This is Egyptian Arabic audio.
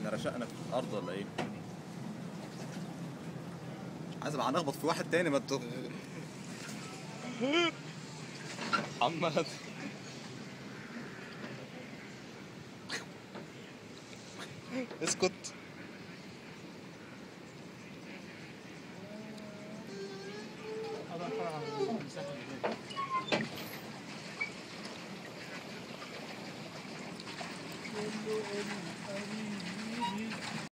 احنا رشقنا في الارض ولا ايه؟ عايز ابقى هنخبط في واحد تاني ما انتوا محمد اسكت كله إن